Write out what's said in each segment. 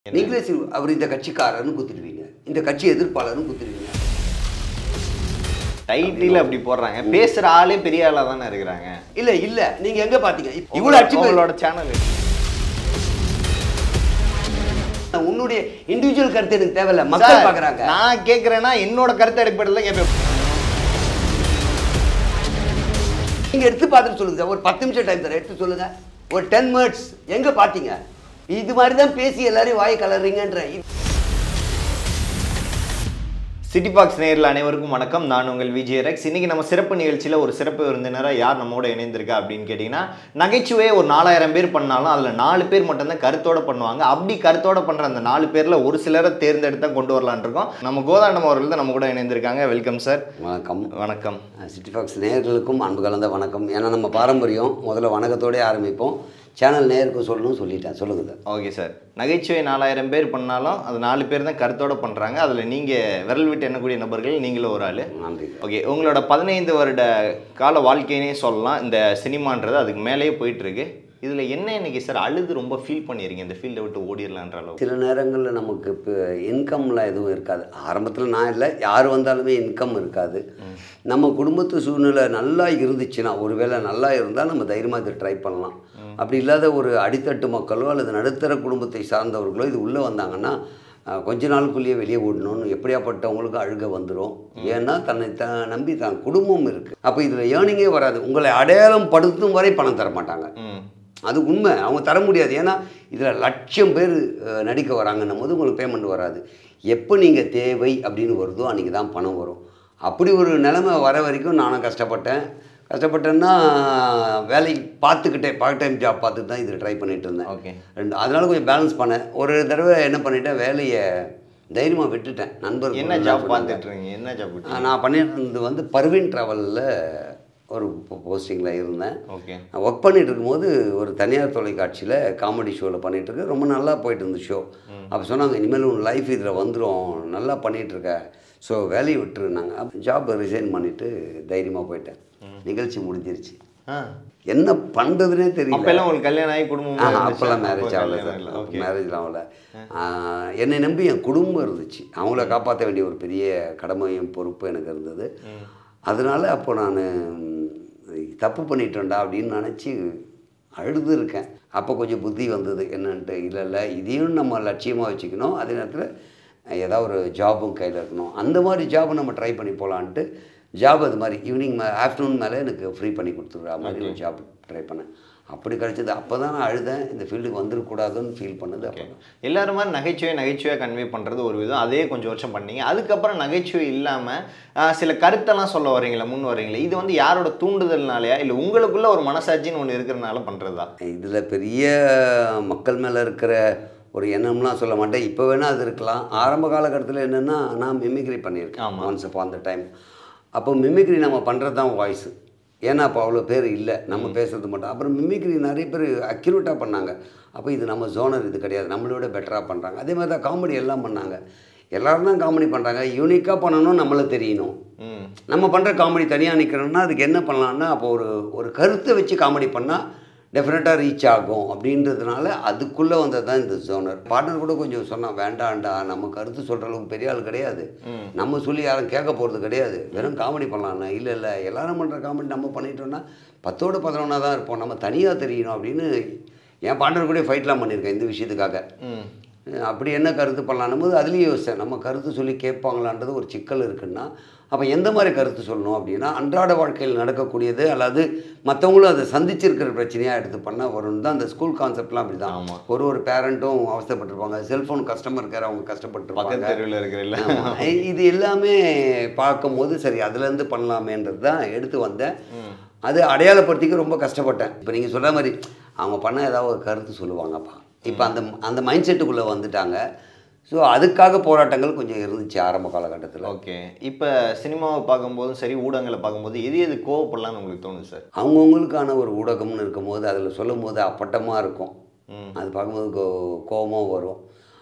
நீங்களே சொல்லு, அவர் இந்த கட்சிக்காரர்னு குத்துடுவீங்க இந்த கட்சி எதிர்ப்பாளர்னு குத்துடுவீங்க டைட்டில் அப்படி போடுறாங்க பேசுற ஆளே பெரிய ஆளா தானே இருக்கிறாங்க இல்ல இல்ல நீங்க எங்க பாத்தீங்க இப்ப இவ்வளவு அடிச்சு போய்- உங்களோட சேனல் உன்னுடைய இண்டிவிஜுவல் கருத்து எனக்கு தேவையில்ல மக்கள் பாக்குறாங்க நான் கேக்குறேன்னா என்னோட கருத்து அடிப்படையில் கேட்பேன் நீங்க எடுத்து பார்த்துட்டு சொல்லுங்க சார் ஒரு பத்து நிமிஷம் டைம் தரேன் எடுத்து சொல்லுங்க ஒரு டென் மினிட்ஸ் எங்க பாத்தீங்க இது மாதிரி தான் பேசி எல்லாரையும் வாய் கலர்றீங்கன்ற சிட்டி பாக்ஸ் நேரில் அனைவருக்கும் வணக்கம் நான் உங்கள் விஜய் ரெக்ஸ் இன்னைக்கு நம்ம சிறப்பு நிகழ்ச்சியில் ஒரு சிறப்பு விருந்தினராக யார் நம்மோட இணைந்திருக்கா அப்படின்னு கேட்டிங்கன்னா நகைச்சுவையை ஒரு நாலாயிரம் பேர் பண்ணாலும் அதில் நாலு பேர் மட்டும்தான் கருத்தோட பண்ணுவாங்க அப்படி கருத்தோட பண்ணுற அந்த நாலு பேரில் ஒரு சிலரை தேர்ந்தெடுத்தா கொண்டு வரலான்னு இருக்கோம் நம்ம கோதாண்டம் அவர்கள் தான் நம்ம கூட இணைந்திருக்காங்க வெல்கம் சார் வணக்கம் வணக்கம் சிட்டி ஃபாக்ஸ் நேயர்களுக்கும் அன்பு கலந்த வணக்கம் ஏன்னா நம்ம பாரம்பரியம் முதல்ல வணக்கத்தோடய ஆரம்பிப்போம் சேனல் நேயருக்கும் சொல்லணும் சொல்லிட்டேன் சொல்லுங்க சார் ஓகே சார் நகைச்சுவை நாலாயிரம் பேர் பண்ணாலும் அது நாலு பேர் தான் கருத்தோட பண்ணுறாங்க அதில் நீங்கள் விரல் விட்டு எண்ணக்கூடிய நபர்கள் நீங்களும் ஒரு ஆள் நன்றி சார் ஓகே உங்களோட பதினைந்து வருட கால வாழ்க்கையினே சொல்லலாம் இந்த சினிமான்றது அதுக்கு மேலேயே போயிட்டு இருக்கு இதில் என்ன இன்னைக்கு சார் அழுது ரொம்ப ஃபீல் பண்ணியிருக்கீங்க இந்த ஃபீல்டை விட்டு ஓடிடலான்ற அளவுக்கு சில நேரங்களில் நமக்கு இப்போ இன்கம்லாம் எதுவும் இருக்காது ஆரம்பத்தில் நான் இல்லை யார் வந்தாலுமே இன்கம் இருக்காது நம்ம குடும்பத்து சூழ்நிலை நல்லா இருந்துச்சுன்னா ஒருவேளை நல்லா இருந்தால் நம்ம தைரியமாக இதை ட்ரை பண்ணலாம் அப்படி இல்லாத ஒரு அடித்தட்டு மக்களோ அல்லது நடுத்தர குடும்பத்தை சார்ந்தவர்களோ இது உள்ளே வந்தாங்கன்னா அஹ், கொஞ்ச நாளுக்குள்ளேயே வெளியே ஓடணும்னு எப்படியாப்பட்டவங்களுக்கு அழுக வந்துடும் ஏன்னா தன்னை த நம்பி தான் குடும்பம் இருக்குது அப்போ இதில் ஏர்னிங்கே வராது உங்களை அடையாளம் படுத்தும் வரை பணம் தர மாட்டாங்க ம் அது உண்மை அவங்க தர முடியாது ஏன்னா இதில் லட்சம் பேர் அஹ், நடிக்க வராங்கன்னும் போது உங்களுக்கு பேமெண்ட் வராது எப்போ நீங்கள் தேவை அப்படின்னு வருதோ அன்றைக்கி தான் பணம் வரும் அப்படி ஒரு நிலைமை வர வரைக்கும் நானும் கஷ்டப்பட்டேன் கஷ்டப்பட்டேன்னா வேலைக்கு பார்த்துக்கிட்டே பார்ட் டைம் ஜாப் பார்த்துட்டு தான் இதில் ட்ரை பண்ணிட்டு இருந்தேன் ஓகே ரெண்டு அதனால கொஞ்சம் பேலன்ஸ் பண்ணேன் ஒரு தடவை என்ன பண்ணிட்டேன் வேலையை தைரியமாக விட்டுட்டேன் நண்பர் என்ன ஜாப் பார்த்துட்டு இருக்கீங்க என்ன ஜாப் நான் பண்ணிட்டு வந்து பர்வீன் ட்ராவலில் ஒரு போஸ்டிங்கில் இருந்தேன் ஓகே நான் ஒர்க் பண்ணிட்டு இருக்கும்போது ஒரு தனியார் தொலைக்காட்சியில் காமெடி ஷோவில் பண்ணிட்டு இருக்கு ரொம்ப நல்லா போயிட்டு இருந்த ஷோ அப்போ சொன்னாங்க இனிமேல் உன் லைஃப் இதில் வந்துடும் நல்லா பண்ணிட்டு இருக்க ஸோ வேலையை விட்டுருந்தாங்க அப்போ ஜாப் ரிசைன் பண்ணிவிட்டு தைரியமாக போயிட்டேன் நிகழ்ச்சி முடிஞ்சிருச்சு ஆ என்ன பண்ணுறதுனே தெரியல அப்பெல்லாம் உங்களுக்கு கல்யாணம் ஆகி குடும்பம் ஆஹா, அப்போல்லாம் மேரேஜ் ஆகல சார் ஓகே மேரேஜ்லாம் ஆகல ஆஹ், என்னை நம்பி என் குடும்பம் இருந்துச்சு அவங்கள காப்பாற்ற வேண்டிய ஒரு பெரிய கடமையும் பொறுப்பு எனக்கு இருந்தது அதனால அப்போ நான் தப்பு பண்ணிட்டேன்டா அப்படின்னு நினச்சி அழுது இருக்கேன் அப்போ கொஞ்சம் புத்தி வந்தது என்னன்ட்டு இல்லை இல்லை இதையும் நம்ம லட்சியமாக வச்சுக்கணும் அதே நேரத்தில் ஏதாவது ஒரு ஜாபும் கையில் இருக்கணும் அந்த மாதிரி ஜாபை நம்ம ட்ரை பண்ணி போகலான்ட்டு ஜாப் அது மாதிரி ஈவினிங் மே ஆஃப்டர்நூன் மேலே எனக்கு ஃப்ரீ பண்ணி கொடுத்துருவா மாதிரி ஒரு ஜாப் ட்ரை பண்ணேன் அப்படி கிடச்சது அப்போ தான் நான் அழுதேன் இந்த ஃபீல்டுக்கு வந்துடக்கூடாதுன்னு ஃபீல் பண்ணது அப்போ எல்லாரும் மாதிரி நகைச்சுவை நகைச்சுவையாக கன்வே பண்ணுறது ஒரு விதம் அதே கொஞ்சம் வருஷம் பண்ணீங்க அதுக்கப்புறம் நகைச்சுவை இல்லாமல் சில கருத்தெல்லாம் சொல்ல வரீங்களா முன் வரீங்களா இது வந்து யாரோட தூண்டுதல்னாலயா இல்லை உங்களுக்குள்ள ஒரு மனசாட்சின்னு ஒன்று இருக்கிறனால பண்ணுறதா இதில் பெரிய மக்கள் மேலே இருக்கிற ஒரு எண்ணம்லாம் சொல்ல மாட்டேன் இப்போ வேணால் அது இருக்கலாம் ஆரம்ப காலகட்டத்தில் என்னென்னா நான் மிமிக்ரி பண்ணியிருக்கேன் ஆமா. ஒன்ஸ் அப்போ அந்த டைம் அப்போ மிமிக்ரி நம்ம பண்ணுறது தான் வாய்ஸு ஏன்னா அப்போ அவ்வளோ பேர் இல்லை நம்ம பேசுறது மட்டும் அப்புறம் மிமிக்ரி நிறைய பேர் அக்யூரேட்டாக பண்ணாங்க அப்போ இது நம்ம ஜோனர் இது கிடையாது நம்மளை விட பெட்டராக பண்ணுறாங்க அதே மாதிரி தான் காமெடி எல்லாம் பண்ணாங்க எல்லாரும் தான் காமெடி பண்ணுறாங்க யூனிக்காக பண்ணணும் நம்மளை தெரியணும் ம் நம்ம பண்ணுற காமெடி தனியாக நிற்கிறோம்னா அதுக்கு என்ன பண்ணலாம்னா அப்போ ஒரு ஒரு கருத்தை வச்சு காமெடி பண்ணால் டெஃபினட்டாக ரீச் ஆகும் அப்படின்றதுனால அதுக்குள்ளே வந்தது தான் இந்த ஜோனர் பார்ட்னர் கூட கொஞ்சம் சொன்னான் வேண்டாம்டா நம்ம கருத்து சொல்கிற அளவுக்கு பெரிய ஆள் கிடையாது நம்ம சொல்லி யாரும் கேட்க போகிறது கிடையாது வெறும் காமெடி பண்ணலாம்னா இல்லை இல்லை எல்லாரும் பண்ணுற காமெடி நம்ம பண்ணிட்டோம்னா பத்தோடு பதினொன்றா தான் இருப்போம் நம்ம தனியாக தெரியணும் அப்படின்னு என் பார்ட்னர் கூட ஃபைட்லாம் பண்ணியிருக்கேன் இந்த விஷயத்துக்காக ம் அப்படி என்ன கருத்து பண்ணலான்னும் போது அதுலேயும் யோசித்தேன் நம்ம கருத்து சொல்லி கேட்பாங்களான்றது ஒரு சிக்கல் இருக்குன்னா அப்போ எந்த மாதிரி கருத்து சொல்லணும் அப்படின்னா அன்றாட வாழ்க்கையில் நடக்கக்கூடியது அல்லது மற்றவங்களும் அதை சந்திச்சிருக்கிற பிரச்சனையாக எடுத்து பண்ணால் வரும்னு தான் அந்த ஸ்கூல் கான்செப்ட்லாம் அப்படி தான் ஆமா. ஒரு ஒரு பேரண்ட்டும் அவஸ்தைப்பட்டிருப்பாங்க செல்ஃபோன் கஸ்டமர் கேர் அவங்க பக்கத்து கஷ்டப்பட்டிருப்பாங்க தெருவில் இருக்கிற இல்லை ஆமா. இது எல்லாமே பார்க்கும்போது சரி அதுலேருந்து பண்ணலாமேன்றது தான் எடுத்து வந்தேன் அது அடையாளப்படுத்திக்க ரொம்ப கஷ்டப்பட்டேன் இப்போ நீங்கள் சொல்கிற மாதிரி அவங்க பண்ண ஏதாவது ஒரு கருத்து சொல்லுவாங்கப்பா இப்போ அந்த அந்த மைண்ட் செட்டுக்குள்ளே வந்துட்டாங்க ஸோ அதுக்காக போராட்டங்கள் கொஞ்சம் இருந்துச்சு ஆரம்ப காலகட்டத்தில் ஓகே இப்போ சினிமாவை பார்க்கும்போதும் சரி ஊடகங்களை பார்க்கும்போது எது எது கோவப்படலாம்னு உங்களுக்கு தோணுது சார் அவங்கவுங்களுக்கான ஒரு ஊடகம்னு இருக்கும்போது அதில் சொல்லும் போது அப்பட்டமாக இருக்கும் ம் அது பார்க்கும்போது கோ கோபமாக வரும்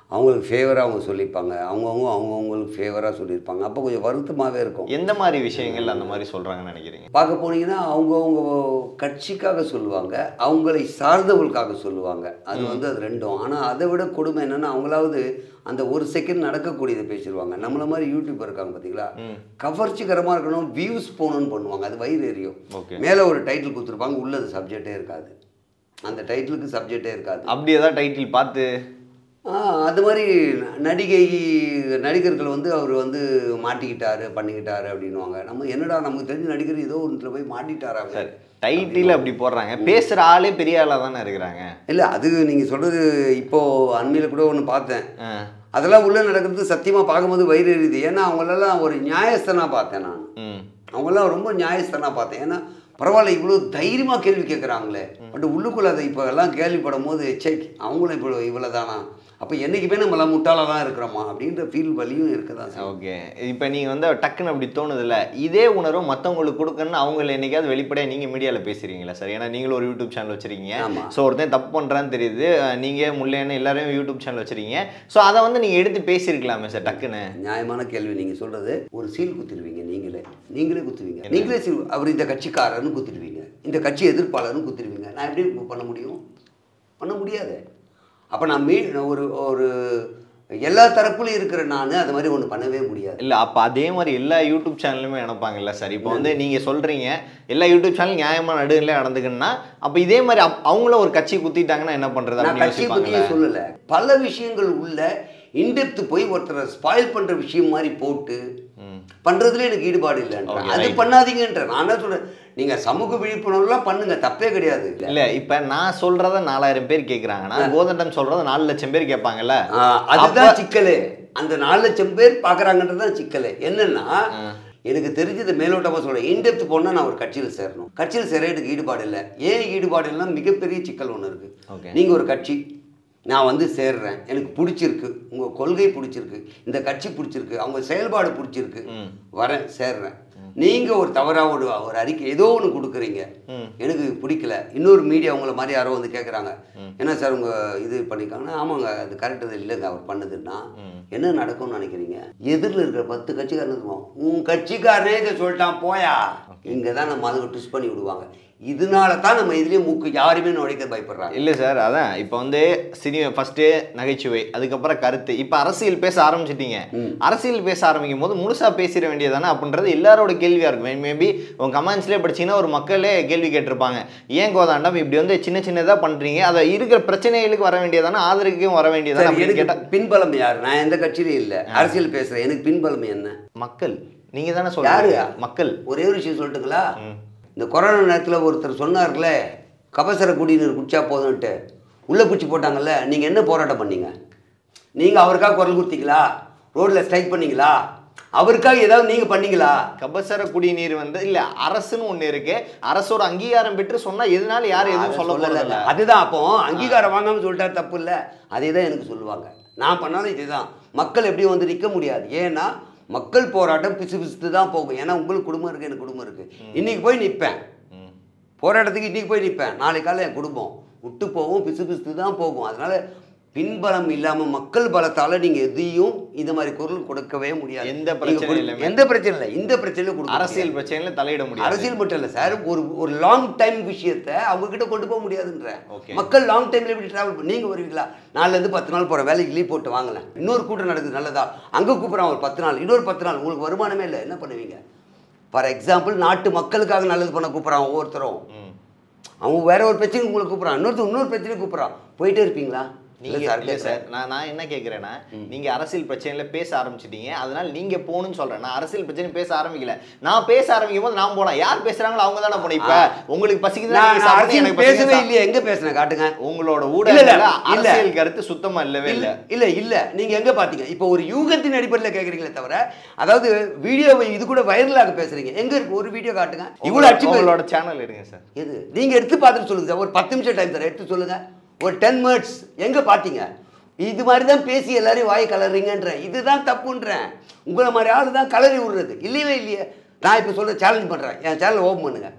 அவங்களுக்கு ஃபேவராக அவங்க சொல்லியிருப்பாங்க அவங்கவுங்க அவங்கவுங்களுக்கு ஃபேவராக சொல்லியிருப்பாங்க அப்போ கொஞ்சம் வருத்தமாகவே இருக்கும் எந்த மாதிரி விஷயங்கள் அந்த மாதிரி சொல்றாங்கன்னு நினைக்கிறீங்க பார்க்க போனீங்கன்னா அவங்கவுங்க கட்சிக்காக சொல்லுவாங்க அவங்களை சார்ந்தவர்களுக்காக சொல்லுவாங்க அது வந்து அது ரெண்டும் ஆனால் அதை விட கொடுமை என்னென்னா அவங்களாவது அந்த ஒரு செகண்ட் நடக்கக்கூடியதை பேசிடுவாங்க நம்மள மாதிரி யூடியூபர் இருக்காங்க பார்த்தீங்களா கவர்ச்சிகரமாக இருக்கணும் வியூஸ் போகணும்னு பண்ணுவாங்க அது வயிறு எரியும் ஓகே மேலே ஒரு டைட்டில் கொடுத்துருப்பாங்க உள்ள அது சப்ஜெக்டே இருக்காது அந்த டைட்டிலுக்கு சப்ஜெக்டே இருக்காது அப்படி ஏதாவது டைட்டில் பார்த்து ஆ, அது மாதிரி நடிகை நடிகர்கள் வந்து அவர் வந்து மாட்டிக்கிட்டாரு பண்ணிக்கிட்டாரு அப்படின்னுவாங்க நம்ம என்னடா நமக்கு தெரிஞ்ச நடிகர் ஏதோ ஒன்றில் போய் மாட்டிட்டாராங்க சார் டைட்டில் அப்படி போடுறாங்க பேசுற ஆளே பெரிய ஆளா தானே இருக்கிறாங்க இல்லை அது நீங்கள் சொல்கிறது இப்போது அண்மையில் கூட ஒன்று பார்த்தேன் ஆ. அதெல்லாம் உள்ளே நடக்கிறது சத்தியமாக பார்க்கும்போது வயிறு எரியுது ஏன்னா அவங்களெல்லாம் ஒரு நியாயஸ்தனாக பார்த்தேன் நான் ம் அவங்களாம் ரொம்ப நியாயஸ்தனாக பார்த்தேன் ஏன்னா பரவாயில்ல இவ்வளோ தைரியமாக கேள்வி கேட்குறாங்களே பட் உள்ளுக்குள்ளே அதை இப்போ எல்லாம் கேள்விப்படும் போது சே அவங்களும் இப்போ இவ்வளோ தானா அப்போ என்றைக்குமே நம்மளாம் முட்டாளாக தான் இருக்கிறோமா அப்படின்ற ஃபீல் வலியும் இருக்க தான் செய்யும். ஓகே இப்போ நீங்கள் வந்து டக்குன்னு அப்படி தோணுதில்ல இதே உணர்வு மற்றவங்களுக்கு கொடுக்கணும்னு அவங்கள என்னைக்காவது வெளிப்படையாக நீங்கள் மீடியாவில் பேசுகிறீங்களா சார் ஏன்னா நீங்களும் ஒரு யூடியூப் சேனல் வச்சுருக்கீங்க ஆமா. ஸோ ஒருத்தன் தப்பு பண்ணுறான்னு தெரியுது நீங்கள் முல்லைன்னு எல்லாரும் யூடியூப் சேனல் வச்சுருக்கீங்க ஸோ அதை வந்து நீங்கள் எடுத்து பேசியிருக்கலாமே சார் டக்குன்னு நியாயமான கேள்வி நீங்கள் சொல்கிறது ஒரு சீல் குத்திடுவீங்க நீங்களே நீங்களே குத்துவீங்க நீங்களே சீல் அவர் இந்த கட்சிக்காரர்னு குத்திடுவீங்க இந்த கட்சி எதிர்ப்பாளர்னு குத்திடுவீங்க நான் எப்படி பண்ண முடியும் பண்ண முடியாது அப்போ நான் மீ ஒரு ஒரு எல்லா தரப்புலையும் இருக்கிற நான் அது மாதிரி ஒன்று பண்ணவே முடியாது இல்லை அப்போ அதே மாதிரி எல்லா யூடியூப் சேனலுமே நினைப்பாங்கல்ல சார் இப்போ வந்து நீங்கள் சொல்கிறீங்க எல்லா யூடியூப் சேனல் நியாயமான நடுவில் நடந்துக்குன்னா அப்போ இதே மாதிரி அப்- அவங்கள ஒரு கட்சி குத்திட்டாங்கன்னா என்ன பண்ணுறது நான் அப்படின்னு கட்சியை யோசிப்பாங்கல்ல பற்றியே சொல்லலை பல விஷயங்கள் உள்ள இன்டெப்த் போய் ஒருத்தரை ஸ்பாயில் பண்ணுற விஷயம் மாதிரி போட்டு ம் பண்றதுல எனக்கு ஈடுபாடு இல்லைன்ற Okay, அது right. பண்ணாதீங்கன்ற நான் என்ன சொல்றேன் நீங்க சமூக விழிப்புணர்வுலாம் பண்ணுங்க தப்பே கிடையாது இல்ல இப்ப நான் சொல்றத நாலாயிரம் பேர் கேக்குறாங்கன்னா கோதண்டம் சொல்றத நாலு லட்சம் பேர் கேட்பாங்கல்ல ஆ, அதுதான் சிக்கலு அந்த நாலு லட்சம் பேர் பாக்குறாங்கன்றது தான் சிக்கலு என்னன்னா எனக்கு தெரிஞ்சது மேலோட்டமா சொல்றேன் இன்டெப்த் போனா நான் ஒரு கட்சியில் சேரணும் கட்சியில் சேர எனக்கு ஈடுபாடு இல்லை ஏன் ஈடுபாடு இல்லைன்னா மிகப்பெரிய சிக்கல் ஒன்று இருக்கு Okay. நீங்க ஒரு கட்சி நான் வந்து சேர்றேன் எனக்கு பிடிச்சிருக்கு உங்க கொள்கை பிடிச்சிருக்கு இந்த கட்சி பிடிச்சிருக்கு அவங்க செயல்பாடு பிடிச்சிருக்கு ம். வரேன் சேர்றேன் நீங்க ஒரு தவறா ஒரு ஒரு அறிக்கை ஏதோ ஒன்று கொடுக்குறீங்க ம். எனக்கு பிடிக்கல இன்னொரு மீடியா உங்களை மாதிரி யாரோ வந்து கேட்குறாங்க என்ன சார் உங்க இது பண்ணிருக்காங்கன்னா ஆமாங்க அது கரெக்ட் அது இல்லைங்க அவர் பண்ணதுன்னா என்ன நடக்கும்னு நினைக்கிறீங்க எதிரில் இருக்கிற பத்து கட்சிக்காரன் இருக்கும் உன் கட்சிக்காரனே இதை சொல்லிட்டான் போயா இங்கே தான் நம்ம அதுக்கு ட்விஸ்ட் பண்ணி விடுவாங்க இதனால தான் நம்ம இதுலேயே மூக்கு யாருமே நுழைக்க பயப்படுறாங்க இல்ல சார் அதான் இப்போ வந்து சினிமா ஃபர்ஸ்ட் நகைச்சுவை அதுக்கப்புறம் கருத்து இப்போ அரசியல் பேச ஆரம்பிச்சிட்டீங்க அரசியல் பேச ஆரம்பிக்கும் போது முழுசா பேசிட வேண்டியதானே அப்படின்றது எல்லாரோட கேள்வியா இருக்கும் மேபி உங்க கமெண்ட்ஸ்லேயே படிச்சீங்கன்னா ஒரு மக்களே கேள்வி கேட்டிருப்பாங்க ஏன் கோதாண்டம் இப்படி வந்து சின்ன சின்னதா பண்றீங்க அதை இருக்கிற பிரச்சனைகளுக்கு வர வேண்டியதானே ஆதரவுக்கும் வர வேண்டியதானே சரி, அப்படின்னு எனக்கு கேட்டா பின்பலம் யார் நான் எந்த கட்சியிலையும் இல்லை அரசியல் பேசுகிறேன் எனக்கு பின்பலம் என்ன மக்கள் நீங்க தானே சொல்றீங்க யாரு? மக்கள் ஒரே ஒரு விஷயம் சொல்லட்டுங்களா இந்த கொரோனா நேரத்தில் ஒருத்தர் சொன்னார்ல கபசர குடிநீர் குடிச்சா போதும்ன்ட்டு உள்ளே குச்சி போட்டாங்கல்ல நீங்கள் என்ன போராட்டம் பண்ணீங்க நீங்கள் அவருக்காக குரல் கொடுத்தீங்களா ரோட்டில் ஸ்ட்ரைக் பண்ணீங்களா அவருக்காக ஏதாவது நீங்கள் பண்ணீங்களா கபசர குடிநீர் வந்து இல்ல அரசுன்னு ஒண்ணு இருக்கு அரசோட அங்கீகாரம் பெற்று சொன்னா எதனால யாரும் எதுவும் சொல்ல சொல்லல. போறதில்ல அதுதான் அப்போ அங்கீகாரம் வாங்காம சொல்லிட்டா தப்பு இல்லை அதே தான் எனக்கு சொல்லுவாங்க நான் பண்ணாலும் இதுதான் மக்கள் எப்படி வந்து நிற்க முடியாது ஏன்னா மக்கள் போராட்டம் பிசு பிசுத்து தான் போகும் ஏன்னா உங்களுக்கு குடும்பம் இருக்கு எனக்கு குடும்பம் இருக்கு இன்னைக்கு போய் நிற்பேன் ம். போராட்டத்துக்கு இன்னைக்கு போய் நிற்பேன் நாளை காலையில் என் குடும்பம் விட்டு போகும் பிசு பிசுத்து தான் போகும் அதனால பின்பலம் இல்லாமல் மக்கள் பலத்தால் நீங்கள் எதையும் இந்த மாதிரி குரல் கொடுக்கவே முடியாது எந்த நீங்க பிரச்சனையும் கொடு- இல்லாம. எந்த பிரச்சனை இல்லை இந்த பிரச்சனையும் கொடுக்க அரசியல் பிரச்சனையில தலையிட முடியாது அரசியல் மட்டும் இல்லை சார் ஒரு ஒரு லாங் டைம் விஷயத்தை அவங்க கிட்ட கொண்டு போக முடியாதுன்ற Okay. மக்கள் லாங் டைம்ல எப்படி டிராவல் பண்ணி நீங்க வருவீங்களா நாலுல இருந்து பத்து நாள் போற வேலைக்கு லீவ் போட்டு வாங்கலாம் இன்னொரு கூட்டம் நடக்குது நல்லதா அங்க கூப்பிடுறான் ஒரு பத்து நாள் இன்னொரு பத்து நாள் உங்களுக்கு வருமானமே இல்லை என்ன பண்ணுவீங்க ஃபார் எக்ஸாம்பிள் நாட்டு மக்களுக்காக நல்லது பண்ண கூப்பிட்றான் ஒவ்வொருத்தரும் ம். அவன் வேற ஒரு பிரச்சனைக்கு உங்களை கூப்பிட்றான் இன்னொருத்தர் இன்னொரு பிரச்சனைக்கு கூப்பிட்றான் போயிட்டே இருப்பீங்களா நீங்க இல்லை சார் இல்ல சார் நான் நான் என்ன கேக்குறேன்னா நீங்க அரசியல் பிரச்சனையில பேச ஆரம்பிச்சிட்டீங்க அதனால நீங்க போகணும்னு சொல்றேன் நான் அரசியல் பிரச்சனை பேச ஆரம்பிக்கல நான் பேச ஆரம்பிக்கும் போது நான் போனேன் யார் பேசுறாங்களோ அவங்க தானே போனேன் இப்ப உங்களுக்கு பசிக்குது நான் நீங்க நான் சாப்பிடுங்க, அரசியல் எனக்கு பேசவே பசிக்குது இல்லையே எங்க பேசுனேன் காட்டுங்க உங்களோட இல்ல, ஊடகத்துல இல்ல. அரசியல் கருத்து சுத்தமா இல்லவே இல்ல இல்ல இல்ல இல்ல நீங்க எங்க பாத்தீங்க இப்போ ஒரு யூகத்தின் அடிப்படையில் கேக்குறீங்களே தவிர அதாவது வீடியோவை இது கூட வைரலாக பேசுறீங்க எங்க இருக்கு ஒரு வீடியோ காட்டுங்க இவ்வளவு அச்சு போய்- உங்களோட சேனல் எடுங்க சார் எது நீங்க எடுத்து பார்த்துட்டு சொல்லுங்க சார் ஒரு பத்து நிமிஷம் டைம் தரேன் எடுத்து சொல்லுங்க ஒரு டென் மினிட்ஸ் எங்க பாத்தீங்க இது மாதிரி தான் பேசி எல்லாரையும் வாய் கலறீங்கன்றேன் இதுதான் தப்புன்றேன் உங்களை மாதிரி ஆளு தான் கலரி விடுறது இல்லையே இல்லையே நான் இப்போ சொல்ற சேலஞ்ச் பண்றேன் என் சேனல் ஓப்பன் பண்ணுங்க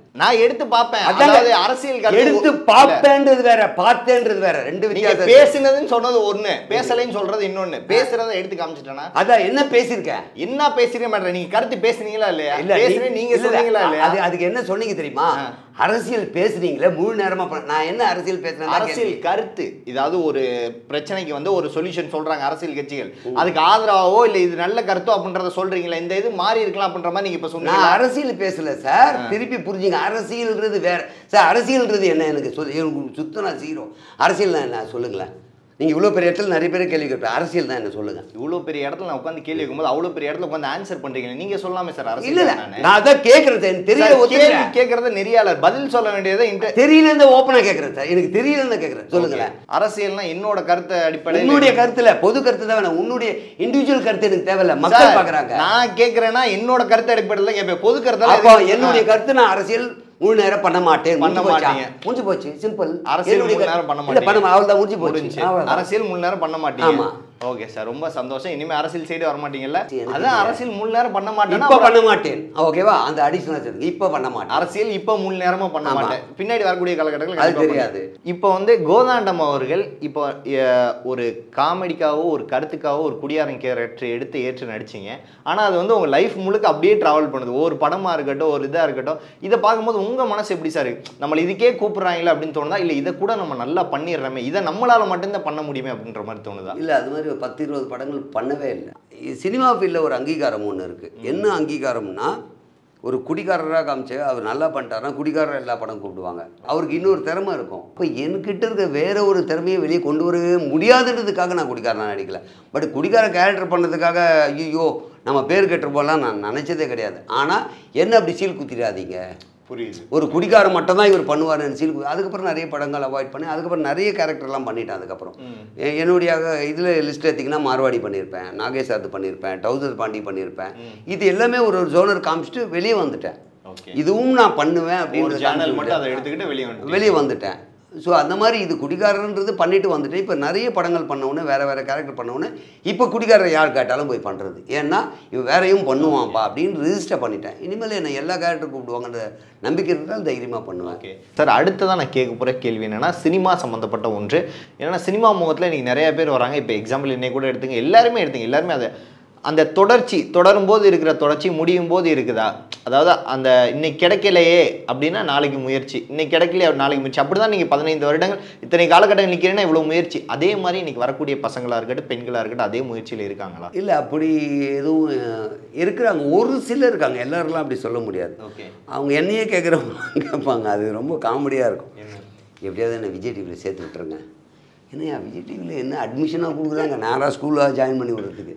நான் எடுத்து பார்ப்பேன் அதாங்க. அதாவது அரசியல் கருத்து எடுத்து இல்ல. பார்ப்பேன்றது வேற பார்த்தேன்றது வேற ரெண்டு நீங்க வித்தியாசம் இருக்கு. பேசுனதுன்னு சொன்னது ஒண்ணு பேசலைன்னு சொல்றது இன்னொன்னு பேசுறத எடுத்து காமிச்சிட்டேனா அதான் என்ன பேசியிருக்கேன் என்ன பேசுறீங்க மேடம் நீங்க கருத்து பேசுனீங்களா இல்லையா இல்ல பேசுறேன் நீங்க இல்ல, இல்ல, சொன்னீங்களா இல்லையா அது அதுக்கு என்ன சொன்னீங்க தெரியுமா ஆ. அரசியல் பேசுனீங்களே முழு நேரமா பண்ண- நான் என்ன அரசியல் பேசுறேன் அரசியல் கருத்து இதாவது ஒரு பிரச்சனைக்கு வந்து ஒரு சொல்யூஷன் சொல்றாங்க அரசியல் கட்சிகள் அதுக்கு ஆதரவாவோ இல்ல இது நல்ல கருத்தோ அப்படின்றத சொல்றீங்களா இந்த இது மாறி இருக்கலாம் அப்படின்ற மாதிரி நீங்க இப்ப நான் சொன்னீங்க அரசியல் பேசல சார் திருப்பி புரிஞ்சுங்க அரசியல்ன்றது வேற சார் அரசியல்ன்றது என்ன எனக்கு சொல்லு எனக்கு சுத்தம் நான் ஜீரோ அரசியல் என்ன சொல்லுங்களேன் நீங்க இவ்வளவு பெரிய இடத்துல நிறைய பேர் கேள்வி கேட்பேன் அரசியல் தான் என்ன சொல்லுங்க இவ்வளவு பெரிய இடத்துல நான் உட்காந்து கேள்வி வைக்கும்போது அவ்வளவு பெரிய இடத்துல உட்காந்து ஆன்சர் பண்றீங்க நீங்க சொல்லாமே சார் இல்ல அரசியல் இல்ல நானு. நான் அதான் கேட்கறேன் சார். எனக்கு தெரியல சார், கேள்வி ஒத்துக்கிறேன் கேட்கறது நெறியாளர் பதில் சொல்ல வேண்டியதை inter- தெரியல ஓப்பனா கேட்கறேன் சார் எனக்கு தெரியலன்னு கேட்கறேன் சொல்லுங்களேன் அரசியல்னா என்னோட கருத்தை அடிப்படையில் உன்னுடைய கருத்துல பொது கருத்து தான் வேணும் உன்னுடைய இண்டிவிஜுவல் கருத்து எனக்கு தேவையில்ல மக்கள் சார், பாக்குறாங்க நான் கேக்குறேன்னா என்னோட கருத்தை அடிப்படையில் தான் கேட்பேன் பொது கருத்தால அப்போ எதுக்கு என்னுடைய சொன்னா? கருத்து நான் அரசியல் முழு நேரம் பண்ண மாட்டேன் பண்ண முடிஞ்சு போச்சா? மாட்டீங்க. முடிஞ்சு போச்சு சிம்பிள் அரசியல் முழு நேரம் பண்ண மாட்டீங்க பண்ண அவ்வளவுதான் முடிஞ்சு போச்சு முடிஞ்சு அவ்வளவுதான். அரசியல் முழு நேரம் பண்ண மாட்டீங்க ஆமா. ஓகே சார் ரொம்ப சந்தோஷம் இனிமே அரசியல் சைடு வர மாட்டீங்கல்ல எனக்கு அதான் தெரியாது. அரசியல் முழு நேரம் பண்ண மாட்டேன்னா இப்ப பண்ண மாட்டேன் ஓகேவா அந்த அடிஷனல் சொல்லுங்க இப்ப பண்ண மாட்டேன் அரசியல் இப்ப முழு நேரமா பண்ண ஆமா. மாட்டேன் பின்னாடி வரக்கூடிய காலகட்டங்கள் அது கண்டிப்பா தெரியாது. பண்ணுவேன். இப்போ வந்து கோதாண்டம் அவர்கள் இப்போ அஹ், ஒரு காமெடிக்காவோ ஒரு கருத்துக்காவோ ஒரு குடியாரன் கேரக்டர் எடுத்து ஏற்று நடிச்சீங்க ஆனா அது வந்து உங்க லைஃப் முழுக்க அப்படியே டிராவல் பண்ணுது ஒரு படமா இருக்கட்டும் ஒரு இதா இருக்கட்டும் இதை பார்க்கும்போது உங்க மனசு எப்படி சார் இருக்கு? நம்மள இதுக்கே கூப்பிடுறாங்களே அப்படின்னு தோணுதா இல்ல இதை கூட நம்ம நல்லா பண்ணிடுறோமே இதை நம்மளால மட்டும்தான் பண்ண முடியுமே அப்படின்ற மாதிரி தோணுதா இல்ல அது மாதிரி ஒரு பத்து இருபது படங்கள் பண்ணவே இல்லை சினிமா ஃபீல்டில் ஒரு அங்கீகாரம் ஒன்று இருக்கு என்ன அங்கீகாரம்னா ஒரு குடிகாரராக காமிச்சு அவர் நல்லா பண்ணிட்டாருன்னா குடிகாரர் எல்லா படம் கூப்பிடுவாங்க அவருக்கு இன்னொரு திறமை இருக்கும் இப்போ என்கிட்ட இருக்க வேற ஒரு திறமையை வெளியே கொண்டு வரவே முடியாதுன்றதுக்காக நான் குடிகாரனா நடிக்கல பட் குடிகார கேரக்டர் பண்ணதுக்காக ஐயோ நம்ம பேர் கெட்டு போகலாம் நான் நினச்சதே கிடையாது ஆனால் என்ன அப்படி சீல் குத்திடாதீங்க புரியுது ஒரு குடிகாரம் மட்டும் தான் இவர் பண்ணுவாருன்னு சீல் கு- அதுக்கப்புறம் நிறைய படங்கள் அவாய்ட் பண்ணி அதுக்கப்புறம் நிறைய கேரக்டர்லாம் பண்ணிட்டேன் அதுக்கப்புறம் எ- என்னுடைய இதில் லிஸ்ட் எடுத்திங்கன்னா மார்வாடி பண்ணியிருப்பேன் நாகேஷ் அது பண்ணியிருப்பேன் டவுசர் பாண்டி பண்ணியிருப்பேன் இது எல்லாமே ஒரு ஒரு ஜோனர் காமிச்சிட்டு வெளியே வந்துட்டேன் ஓகே இதுவும் நான் பண்ணுவேன் ஒரு அப்படின்னு சேனல் மட்டும் அதை எடுத்துக்கிட்டு வெளியே வந்து வெளியே வந்துட்டேன் ஸோ அந்த மாதிரி இது குடிகாரன்றது பண்ணிட்டு வந்துட்டேன் இப்போ நிறைய படங்கள் பண்ணவுடனே வேற வேற கேரக்டர் பண்ணவுடனே இப்போ குடிகாரர் யார் கேட்டாலும் போய் பண்ணுறது ஏன்னா இவன் வேறையும் பண்ணுவான்ப்பா அப்படின்னு ரிஜிஸ்டர் பண்ணிட்டேன் இனிமேல் என்ன எல்லா கேரக்டர் கூப்பிடுவாங்கன்ற நம்பிக்கை இருந்தால் தைரியமாக பண்ணுவேன் ஓகே சார் அடுத்ததான் நான் கேட்க போகிற கேள்வி என்னன்னா சினிமா சம்மந்தப்பட்ட ஒன்று ஏன்னா சினிமா முகத்தில் இன்னைக்கு நிறைய பேர் வராங்க இப்போ எக்ஸாம்பிள் இன்னைக்கு கூட எடுத்துங்க எல்லாருமே எடுத்துங்க எல்லாருமே அதை அந்த தொடர்ச்சி தொடரும் போது இருக்கிற தொடர்ச்சி முடியும் போது இருக்குதா அதாவது அந்த இன்னைக்கு கிடைக்கலையே அப்படின்னா நாளைக்கு முயற்சி இன்னைக்கு கிடைக்கலையே நாளைக்கு முயற்சி அப்படி தான் நீங்கள் பதினைந்து வருடங்கள் இத்தனை காலகட்டம் நிற்கிறேன்னா இவ்வளோ முயற்சி அதே மாதிரி இன்னைக்கு வரக்கூடிய பசங்களாக இருக்கட்டும் பெண்களாக இருக்கட்டும் அதே முயற்சியில் இருக்காங்களா இல்லை அப்படி எதுவும் அஹ், இருக்கிறாங்க ஒரு சிலர் இருக்காங்க எல்லாரெல்லாம் அப்படி சொல்ல முடியாது ஓகே அவங்க என்னையே கேட்குறவங்க கேட்பாங்க அது ரொம்ப காமெடியாக இருக்கும் எப்படியாவது என்ன விஜய் டிவியில் சேர்த்து விட்டுருங்க என்னையா விஜய் டிவியில் என்ன அட்மிஷனாக கொடுக்குறாங்க நேராக ஸ்கூலாக ஜாயின் பண்ணி விடுறதுக்கு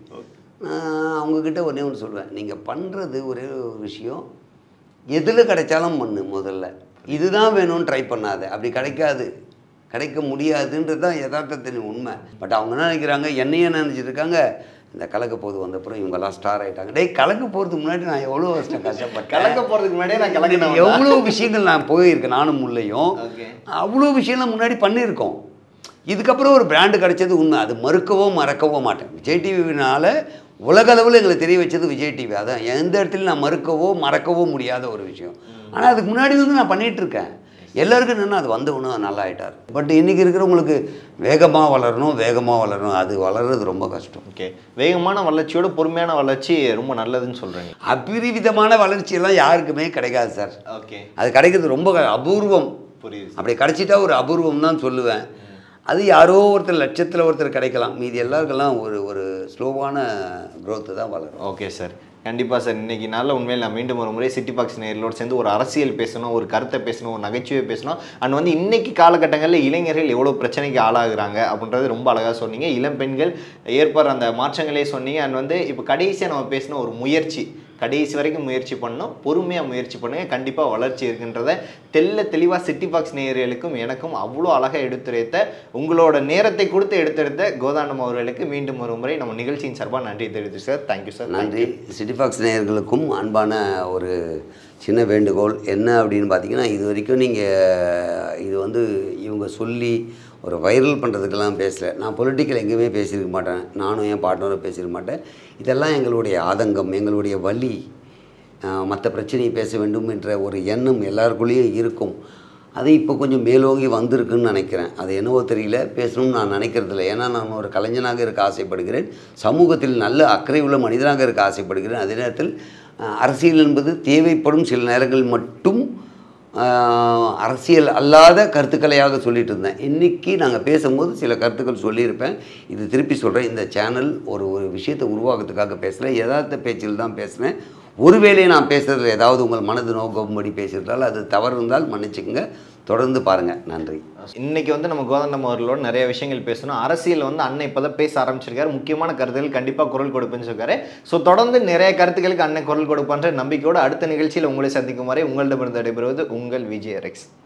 நான் அவங்கக்கிட்ட ஒன்றே ஒன்று சொல்லுவேன் நீங்கள் பண்ணுறது ஒரே ஒரு விஷயம் எதில் கிடைச்சாலும் பண்ணு முதல்ல இதுதான் வேணும்னு ட்ரை பண்ணாத அப்படி கிடைக்காது கிடைக்க முடியாதுன்றது தான் யதார்த்தத்தின் உண்மை பட் அவங்க என்ன நினைக்கிறாங்க என்னையே நினைச்சிட்டு இருக்காங்க இந்த கலக்க போது வந்தப்புறம் இவங்கெல்லாம் ஸ்டார் ஆயிட்டாங்க டேய் கலக்க போகிறதுக்கு முன்னாடி நான் எவ்வளோ வருஷம் கஷ்டப்பட்டேன் கலக்க போகிறதுக்கு முன்னாடியே நான் கலக்கினேன் எவ்வளோ விஷயங்கள் நான் போயிருக்கேன் நானும் முல்லையும் ஓகே அவ்வளோ விஷயம்லாம் முன்னாடி பண்ணியிருக்கோம் இதுக்கப்புறம் ஒரு பிராண்டு கிடைச்சது உண்மை அது மறுக்கவோ மறக்கவோ மாட்டேன் விஜய் டிவினால உலகளவில் எங்களுக்கு தெரிய வச்சது விஜய் டிவி அதான் எந்த இடத்துலையும் நான் மறுக்கவோ மறக்கவோ முடியாத ஒரு விஷயம் ஆனால் அதுக்கு முன்னாடி வந்து நான் பண்ணிட்டு இருக்கேன் எல்லாருக்கும் என்னன்னா அது வந்தவனும் நல்லா ஆயிட்டார் பட் இன்னைக்கு இருக்கிறவங்களுக்கு வேகமாக வளரணும் வேகமாக வளரணும் அது வளர்றது ரொம்ப கஷ்டம் ஓகே வேகமான வளர்ச்சியோட பொறுமையான வளர்ச்சி ரொம்ப நல்லதுன்னு சொல்கிறீங்க அபிரிவிதமான வளர்ச்சியெல்லாம் யாருக்குமே கிடைக்காது சார் ஓகே அது கிடைக்கிறது ரொம்ப க- அபூர்வம் புரியுது அப்படி கிடைச்சிட்டா ஒரு அபூர்வம் தான் சொல்லுவேன் அது யாரோ ஒருத்தர் லட்சத்தில் ஒருத்தர் கிடைக்கலாம் மீதி எல்லாருக்கெல்லாம் ஒரு ஒரு ஸ்லோவான growth தான் வளரும் ஓகே சார் கண்டிப்பாக சார் இன்னைக்கு நாளில் உண்மையில் நான் மீண்டும் ஒரு முறை சிட்டி பாக்ஸ் நேர்களோடு சேர்ந்து ஒரு அரசியல் பேசணும் ஒரு கருத்தை பேசணும் ஒரு நகைச்சுவை பேசணும் அண்ட் வந்து இன்னைக்கு காலகட்டங்களில் இளைஞர்கள் எவ்வளோ பிரச்சனைக்கு ஆளாகுறாங்க அப்படின்றது ரொம்ப அழகாக சொன்னீங்க இளம் பெண்கள் ஏற்படுற அந்த மாற்றங்களே சொன்னீங்க அண்ட் வந்து இப்போ கடைசியாக நம்ம பேசின ஒரு முயற்சி கடைசி வரைக்கும் முயற்சி பண்ணணும் பொறுமையாக முயற்சி பண்ணுங்க கண்டிப்பாக வளர்ச்சி இருக்குன்றத தெல்ல தெளிவாக சிட்டி பாக்ஸ் நேயர்களுக்கும் எனக்கும் அவ்வளோ அழகாக எடுத்துரைத்த உங்களோட நேரத்தை கொடுத்து எடுத்தெடுத்த கோதாண்டம் அவர்களுக்கு மீண்டும் ஒரு முறை நம்ம நிகழ்ச்சியின் சார்பாக நன்றி தெரிவித்து சார் தேங்க்யூ சார் நன்றி சிட்டிஃபாக்ஸ் நேயர்களுக்கும் அன்பான ஒரு சின்ன வேண்டுகோள் என்ன அப்படின்னு பார்த்தீங்கன்னா இது வரைக்கும் நீங்கள் இது வந்து இவங்க சொல்லி ஒரு வைரல் பண்ணுறதுக்கெல்லாம் பேசல நான் பொலிட்டிக்கல் எங்கேயுமே பேசியிருக்க மாட்டேன் நானும் என் பார்ட்னரும் பேசியிருக்க மாட்டேன் இதெல்லாம் எங்களுடைய ஆதங்கம் எங்களுடைய வலி மற்ற பிரச்சனையை பேச வேண்டும் என்ற ஒரு எண்ணம் எல்லாருக்குள்ளேயும் இருக்கும் அது இப்போ கொஞ்சம் மேலோங்கி வந்திருக்குன்னு நினைக்கிறேன் அது என்னவோ தெரியல பேசணும்னு நான் நினைக்கிறதில்ல ஏன்னா நான் ஒரு கலைஞனாக இருக்க ஆசைப்படுகிறேன் சமூகத்தில் நல்ல அக்கறை உள்ள மனிதனாக இருக்க ஆசைப்படுகிறேன் அதே நேரத்தில் அஹ், அரசியல் என்பது தேவைப்படும் சில நேரங்கள் மட்டும் ஆஹ், அரசியல் அல்லாத கருத்துக்களையாக சொல்லிட்டு இருந்தேன் இன்றைக்கி நாங்கள் பேசும்போது சில கருத்துக்கள் சொல்லியிருப்பேன் இது திருப்பி சொல்கிறேன் இந்த சேனல் ஒரு ஒரு விஷயத்தை உருவாக்குறதுக்காக பேசல யதார்த்த பேச்சில் தான் பேசினேன் ஒருவேளை நான் பேசுகிறதுல ஏதாவது உங்கள் மனது நோக்கம்படி பேசியிருந்தால் அது தவறு இருந்தால் மன்னிச்சுக்கோங்க தொடர்ந்து பாருங்கள் நன்றி இன்னைக்கு வந்து நம்ம கோதண்டம் அவர்களோட நிறைய விஷயங்கள் பேசணும் அரசியல் வந்து அண்ணன் இப்போதான் பேச ஆரம்பிச்சிருக்காரு முக்கியமான கருத்துகள் கண்டிப்பாக குரல் கொடுப்பேன்னு சொல்லிருக்காரு ஸோ தொடர்ந்து நிறைய கருத்துக்களுக்கு அண்ணன் குரல் கொடுப்பான்ற நம்பிக்கையோட அடுத்த நிகழ்ச்சியில் உங்களை சந்திக்கும் வரை உங்களிடமிருந்து விடைபெறுவது உங்கள் விஜய் ரெக்ஸ்